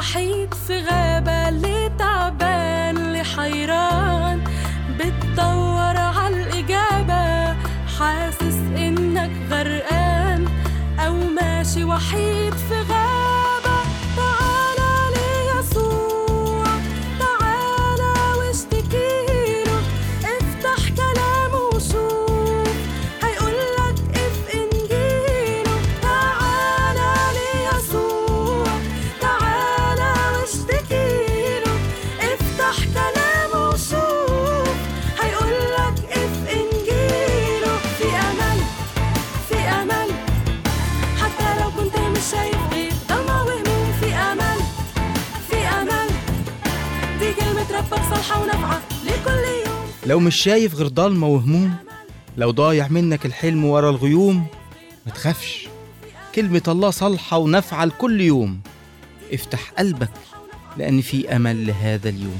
وحيد في غابة اللي تعبان اللي حيران بتدور عالإجابة حاسس إنك غرقان أو ماشي وحيد في غابة تعالى ليسوع تعالى واشتكيله افتح كلامه وشوف هيقولك اف انجيله تعالى ليسوع تعالى واشتكيله افتح كلامه وشوف هيقولك اف انجيله في امل في امل حتى لو كنت مش شايف غير ضلمة وهموم في امل في امل دي كلمة ربك صالحة ونافعة لكل يوم لو مش شايف غير ضلمة وهموم لو ضايع منك الحلم ورا الغيوم ما تخافش كلمة الله صالحة ونافعة لكل يوم افتح قلبك لأن في أمل لهذا اليوم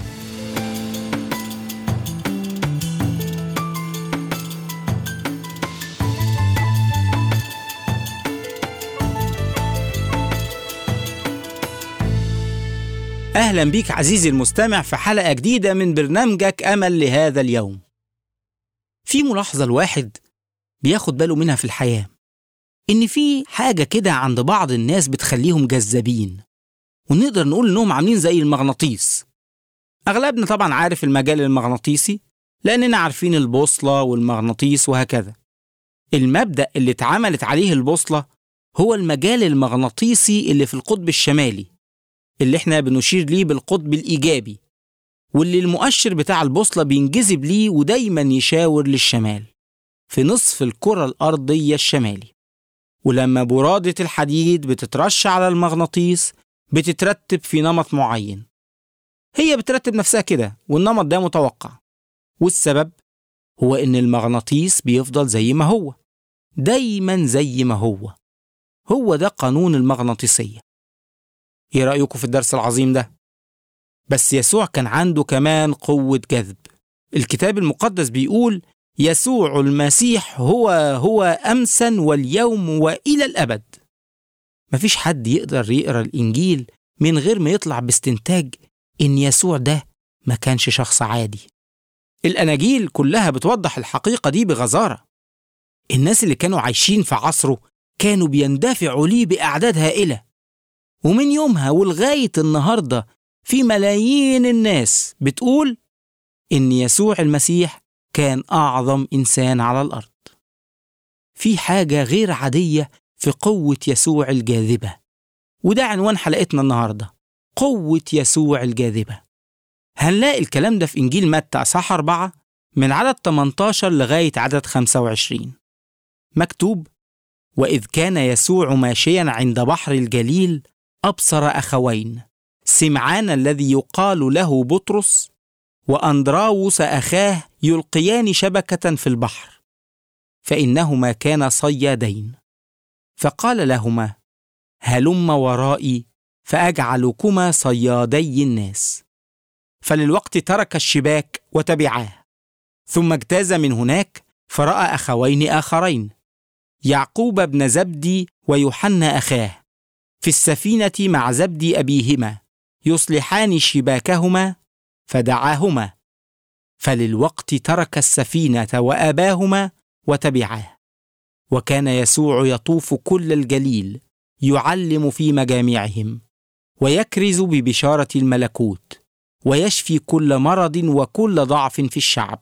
أهلا بيك عزيزي المستمع في حلقة جديدة من برنامجك أمل لهذا اليوم. في ملاحظة الواحد بياخد باله منها في الحياة إن في حاجة كده عند بعض الناس بتخليهم جذابين ونقدر نقول إنهم عاملين زي المغناطيس. أغلبنا طبعا عارف المجال المغناطيسي لأننا عارفين البوصلة والمغناطيس وهكذا. المبدأ اللي اتعملت عليه البوصلة هو المجال المغناطيسي اللي في القطب الشمالي اللي احنا بنشير ليه بالقطب الإيجابي واللي المؤشر بتاع البوصلة بينجذب ليه ودايما يشاور للشمال في نصف الكرة الأرضية الشمالي ولما برادة الحديد بتترش على المغناطيس بتترتب في نمط معين هي بترتب نفسها كده والنمط ده متوقع والسبب هو إن المغناطيس بيفضل زي ما هو دايما زي ما هو هو ده قانون المغناطيسية ايه رأيكم في الدرس العظيم ده؟ بس يسوع كان عنده كمان قوة جذب الكتاب المقدس بيقول يسوع المسيح هو هو أمسا واليوم وإلى الأبد مفيش حد يقدر يقرأ الإنجيل من غير ما يطلع باستنتاج إن يسوع ده ما كانش شخص عادي الأناجيل كلها بتوضح الحقيقة دي بغزارة الناس اللي كانوا عايشين في عصره كانوا بيندفعوا ليه بأعداد هائلة ومن يومها ولغاية النهاردة في ملايين الناس بتقول إن يسوع المسيح كان أعظم إنسان على الأرض. في حاجة غير عادية في قوة يسوع الجاذبة، وده عنوان حلقتنا النهاردة، قوة يسوع الجاذبة. هنلاقي الكلام ده في إنجيل متى أصحاح أربعة من عدد 18 لغاية عدد 25. مكتوب: وإذ كان يسوع ماشيا عند بحر الجليل أبصر أخوين سمعان الذي يقال له بطرس وأندراوس أخاه يلقيان شبكة في البحر فإنهما كانا صيادين فقال لهما هلم ورائي فأجعلكما صيادي الناس فللوقت ترك الشباك وتبعاه ثم اجتاز من هناك فرأى أخوين آخرين يعقوب بن زبدي ويوحنا أخاه في السفينة مع زبدي أبيهما يصلحان شباكهما فدعاهما فللوقت ترك السفينة وأباهما وتبعاه وكان يسوع يطوف كل الجليل يعلم في مجامعهم ويكرز ببشارة الملكوت ويشفي كل مرض وكل ضعف في الشعب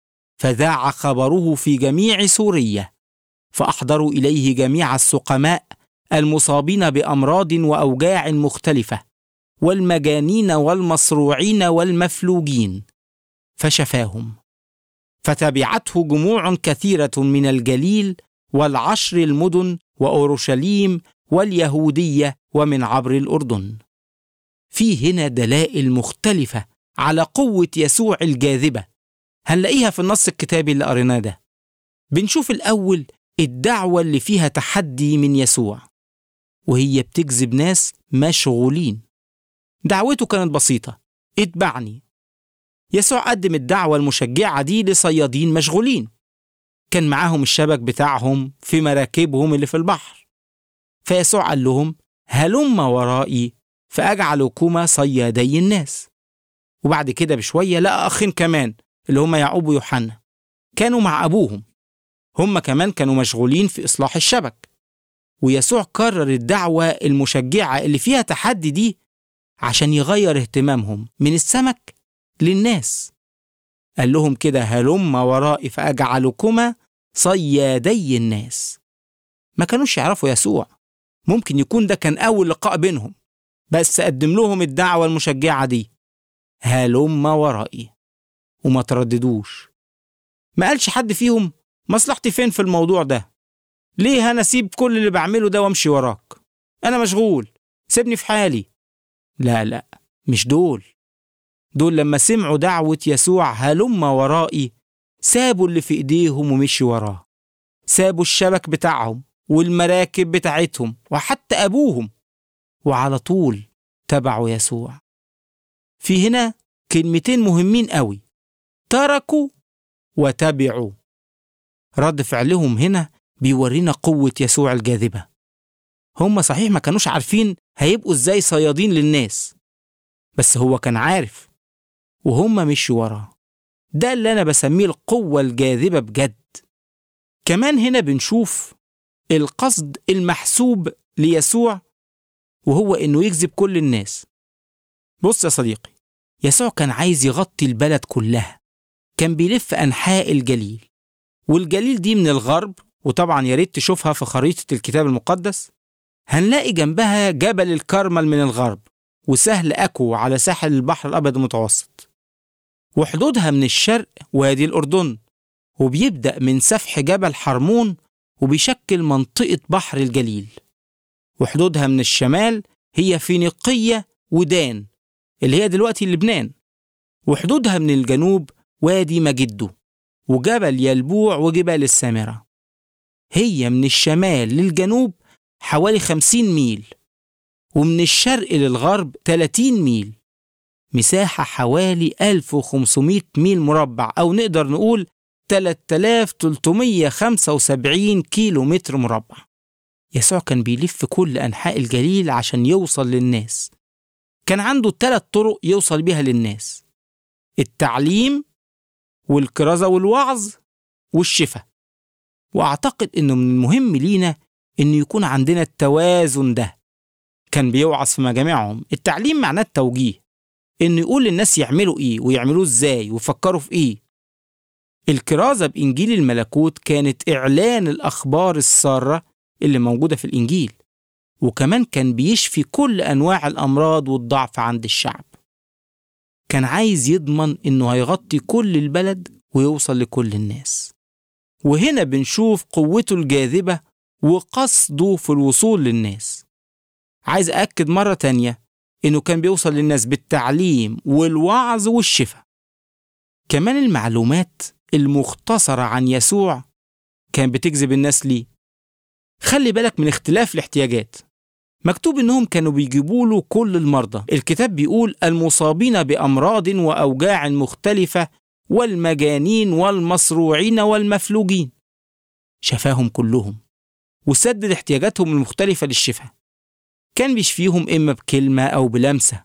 فذاع خبره في جميع سوريا فأحضروا إليه جميع السقماء المصابين بامراض واوجاع مختلفه والمجانين والمصروعين والمفلوجين فشفاهم فتبعته جموع كثيره من الجليل والعشر المدن واورشليم واليهوديه ومن عبر الاردن في هنا دلائل مختلفه على قوه يسوع الجاذبه هنلاقيها في النص الكتابي اللي قريناه ده بنشوف الاول الدعوه اللي فيها تحدي من يسوع وهي بتجذب ناس مشغولين دعوته كانت بسيطة اتبعني يسوع قدم الدعوة المشجعة دي لصيادين مشغولين كان معاهم الشبك بتاعهم في مراكبهم اللي في البحر فيسوع قال لهم هلم ورائي فأجعلكما صيادي الناس وبعد كده بشوية لقى أخين كمان اللي هما يعقوب ويوحنا كانوا مع أبوهم هما كمان كانوا مشغولين في إصلاح الشبك ويسوع كرر الدعوة المشجعة اللي فيها تحدي دي عشان يغير اهتمامهم من السمك للناس قال لهم كده هلم ورائي فأجعلكما صيادي الناس ما كانوش يعرفوا يسوع ممكن يكون ده كان أول لقاء بينهم بس قدم لهم الدعوة المشجعة دي هلم ورائي وما ترددوش ما قالش حد فيهم مصلحتي فين في الموضوع ده ليه أنا أسيب كل اللي بعمله ده وأمشي وراك أنا مشغول سيبني في حالي لا لا مش دول دول لما سمعوا دعوة يسوع هلم ورائي سابوا اللي في إيديهم ومشي وراه سابوا الشبك بتاعهم والمراكب بتاعتهم وحتى أبوهم وعلى طول تبعوا يسوع في هنا كلمتين مهمين قوي تركوا وتبعوا رد فعلهم هنا بيورينا قوة يسوع الجاذبة هم صحيح ما كانوش عارفين هيبقوا ازاي صيادين للناس بس هو كان عارف وهم مشوا وراه ده اللي أنا بسميه القوة الجاذبة بجد كمان هنا بنشوف القصد المحسوب ليسوع وهو إنه يجذب كل الناس بص يا صديقي يسوع كان عايز يغطي البلد كلها كان بيلف أنحاء الجليل والجليل دي من الغرب وطبعا يا ريت تشوفها في خريطة الكتاب المقدس هنلاقي جنبها جبل الكرمل من الغرب وسهل أكو على ساحل البحر الأبيض المتوسط وحدودها من الشرق وادي الأردن وبيبدأ من سفح جبل حرمون وبيشكل منطقة بحر الجليل وحدودها من الشمال هي فينيقية ودان اللي هي دلوقتي لبنان وحدودها من الجنوب وادي مجدو وجبل يلبوع وجبال السامرة هي من الشمال للجنوب حوالي 50 ميل ومن الشرق للغرب 30 ميل مساحة حوالي 1500 ميل مربع أو نقدر نقول 3375 كيلو متر مربع يسوع كان بيلف كل أنحاء الجليل عشان يوصل للناس كان عنده ثلاث طرق يوصل بيها للناس التعليم والكرازة والوعظ والشفاء وأعتقد إنه من المهم لينا إنه يكون عندنا التوازن ده كان بيوعظ في مجامعهم التعليم معناه التوجيه إنه يقول للناس يعملوا إيه ويعملوه إزاي ويفكروا في إيه الكرازة بإنجيل الملكوت كانت إعلان الأخبار السارة اللي موجودة في الإنجيل وكمان كان بيشفي كل أنواع الأمراض والضعف عند الشعب كان عايز يضمن إنه هيغطي كل البلد ويوصل لكل الناس وهنا بنشوف قوته الجاذبة وقصده في الوصول للناس عايز أأكد مرة تانية إنه كان بيوصل للناس بالتعليم والوعظ والشفاء كمان المعلومات المختصرة عن يسوع كان بتجذب الناس ليه خلي بالك من اختلاف الاحتياجات مكتوب انهم كانوا بيجيبوا له كل المرضى الكتاب بيقول المصابين بامراض واوجاع مختلفه والمجانين والمصروعين والمفلوجين شفاهم كلهم وسدد احتياجاتهم المختلفه للشفاء كان بيشفيهم اما بكلمه او بلمسه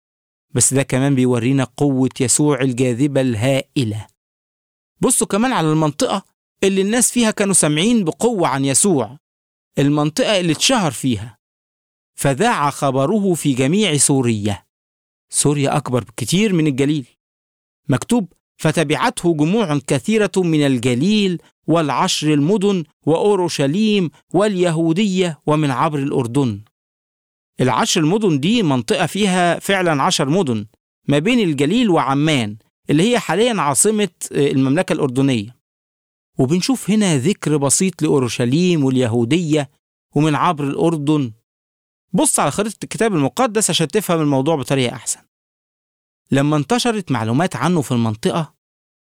بس ده كمان بيورينا قوه يسوع الجاذبه الهائله بصوا كمان على المنطقه اللي الناس فيها كانوا سامعين بقوه عن يسوع المنطقه اللي اتشهر فيها فذاع خبره في جميع سوريا سوريا أكبر بكتير من الجليل مكتوب فتبعته جموع كثيرة من الجليل والعشر المدن وأورشليم واليهودية ومن عبر الأردن العشر المدن دي منطقة فيها فعلا عشر مدن ما بين الجليل وعمان اللي هي حاليا عاصمة المملكة الأردنية وبنشوف هنا ذكر بسيط لأورشليم واليهودية ومن عبر الأردن بص على خريطة الكتاب المقدس عشان تفهم الموضوع بطريقة أحسن. لما انتشرت معلومات عنه في المنطقة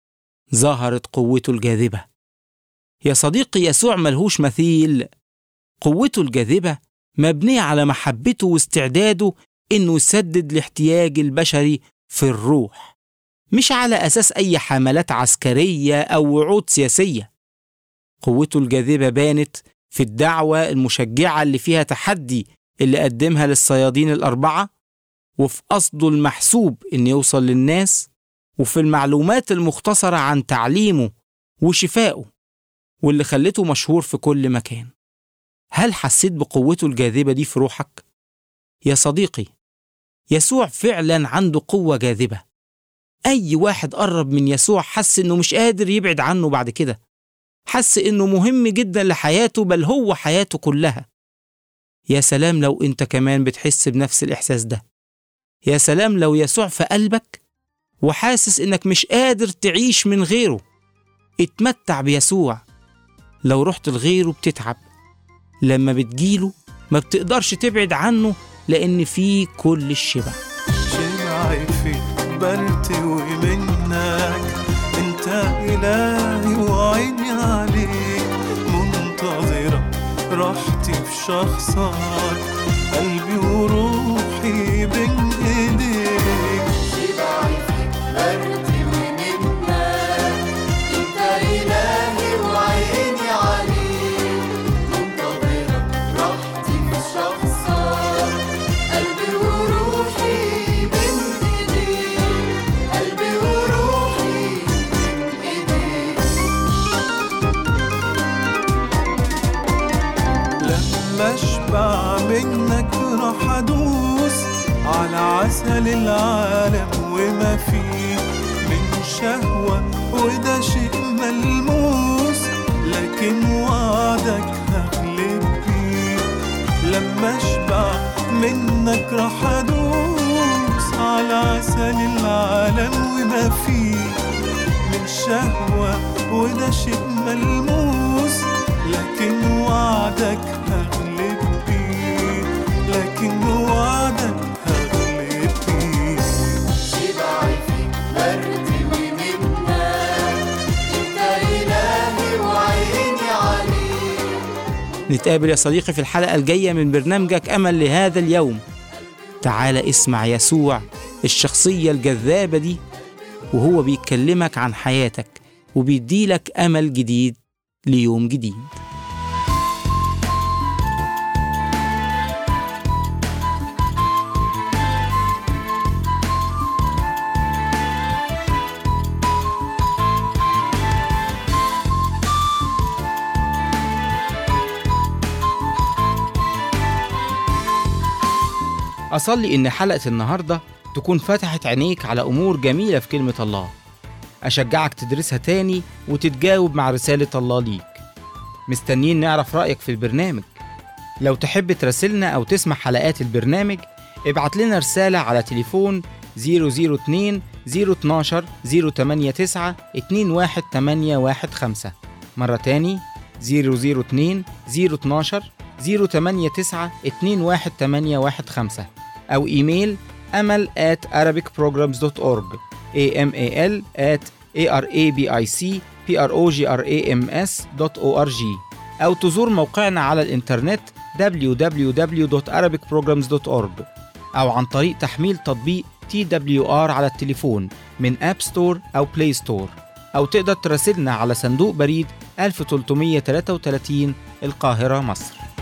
ظهرت قوته الجاذبة. يا صديقي يسوع ملهوش مثيل. قوته الجاذبة مبنية على محبته واستعداده إنه يسدد الاحتياج البشري في الروح. مش على أساس أي حملات عسكرية أو وعود سياسية. قوته الجاذبة بانت في الدعوة المشجعة اللي فيها تحدي اللي قدمها للصيادين الأربعة وفي قصده المحسوب إن يوصل للناس وفي المعلومات المختصرة عن تعليمه وشفائه واللي خلته مشهور في كل مكان هل حسيت بقوته الجاذبة دي في روحك؟ يا صديقي يسوع فعلا عنده قوة جاذبة أي واحد قرب من يسوع حس إنه مش قادر يبعد عنه بعد كده حس إنه مهم جدا لحياته بل هو حياته كلها يا سلام لو أنت كمان بتحس بنفس الإحساس ده يا سلام لو يسوع في قلبك وحاسس إنك مش قادر تعيش من غيره اتمتع بيسوع لو رحت لغيره بتتعب لما بتجيله ما بتقدرش تبعد عنه لأن فيه كل الشبع شبعي فيك برتوي منك انت الهي وعيني عليك منتظرة راحتي في شخصك قلبي وروحي بين ايديك شبعي فيك برتوي منك انت الهي وعيني عليك منتظرة راحتي في شخصك قلبي وروحي بين ايديك قلبي وروحي بين ايديك لما اشبع منك راح ادوس على عسل العالم وما فيه من شهوة وده شيء ملموس لكن وعدك هغلب بيه لما اشبع منك راح ادوس على عسل العالم وما فيه من شهوة وده شيء ملموس لكن وعدك هغلب بيه لكن وعدك هغلب بيه شبعي فيك برتوي منك انت الهي وعيني عليك نتقابل يا صديقي في الحلقة الجاية من برنامجك أمل لهذا اليوم تعال اسمع يسوع الشخصية الجذابة دي وهو بيكلمك عن حياتك وبيديلك أمل جديد ليوم جديد أصلي إن حلقة النهاردة تكون فتحت عينيك على أمور جميلة في كلمة الله أشجعك تدرسها تاني وتتجاوب مع رسالة الله ليك مستنيين نعرف رأيك في البرنامج لو تحب تراسلنا أو تسمع حلقات البرنامج ابعت لنا رسالة على تليفون 002 012 089 21815 مرة تاني 002 012 089 21815 أو إيميل أمل at arabicprograms.org amal at arabicprograms.org أو تزور موقعنا على الإنترنت www.arabicprograms.org أو عن طريق تحميل تطبيق TWR على التليفون من أب ستور أو بلاي ستور أو تقدر تراسلنا على صندوق بريد 1333 القاهرة مصر